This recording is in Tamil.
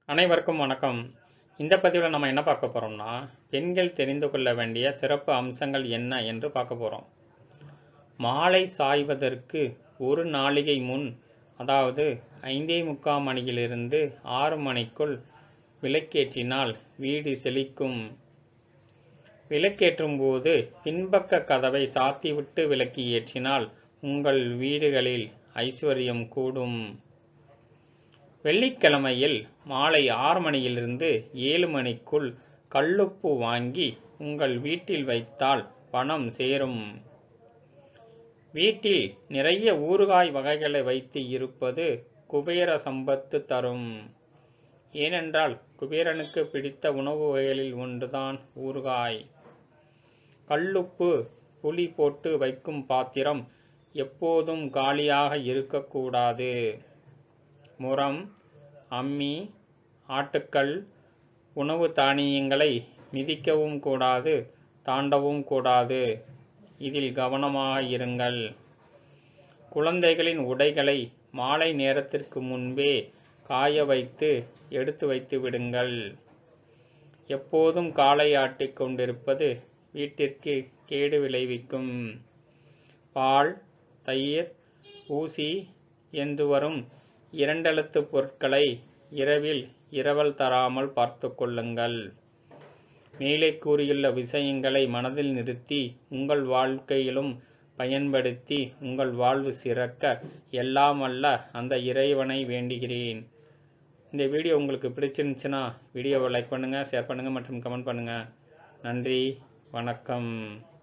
அனைவருக்கும் வணக்கம் இந்த பதிவில் நம்ம என்ன பார்க்க போகிறோம்னா பெண்கள் தெரிந்து கொள்ள வேண்டிய சிறப்பு அம்சங்கள் என்ன என்று பார்க்க போகிறோம் மாலை சாய்வதற்கு ஒரு நாளிகை முன் அதாவது ஐந்தே முக்கால் மணியிலிருந்து ஆறு மணிக்குள் விளக்கேற்றினால் வீடு செழிக்கும் விளக்கேற்றும் போது பின்பக்க கதவை சாத்திவிட்டு விளக்கு ஏற்றினால் உங்கள் வீடுகளில் ஐஸ்வர்யம் கூடும் வெள்ளிக்கிழமையில் மாலை ஆறு மணியிலிருந்து ஏழு மணிக்குள் கல்லுப்பு வாங்கி உங்கள் வீட்டில் வைத்தால் பணம் சேரும் வீட்டில் நிறைய ஊறுகாய் வகைகளை வைத்து இருப்பது குபேர சம்பத்து தரும் ஏனென்றால் குபேரனுக்கு பிடித்த உணவு வகைகளில் ஒன்றுதான் ஊறுகாய் கல்லுப்பு புளி போட்டு வைக்கும் பாத்திரம் எப்போதும் காலியாக இருக்கக்கூடாது முறம் அம்மி ஆட்டுக்கல் உணவு தானியங்களை மிதிக்கவும் கூடாது தாண்டவும் கூடாது இதில் கவனமாக இருங்கள் குழந்தைகளின் உடைகளை மாலை நேரத்திற்கு முன்பே காய வைத்து எடுத்து வைத்து விடுங்கள் எப்போதும் காலை ஆட்டிக் கொண்டிருப்பது வீட்டிற்கு கேடு விளைவிக்கும் பால் தயிர் ஊசி என்று வரும் இரண்டெழுத்து பொருட்களை இரவில் இரவல் தராமல் பார்த்து கொள்ளுங்கள் மேலே கூறியுள்ள விஷயங்களை மனதில் நிறுத்தி உங்கள் வாழ்க்கையிலும் பயன்படுத்தி உங்கள் வாழ்வு சிறக்க எல்லாம் அல்ல அந்த இறைவனை வேண்டுகிறேன் இந்த வீடியோ உங்களுக்கு பிடிச்சிருந்துச்சுன்னா வீடியோவை லைக் பண்ணுங்கள் ஷேர் பண்ணுங்கள் மற்றும் கமெண்ட் பண்ணுங்கள் நன்றி வணக்கம்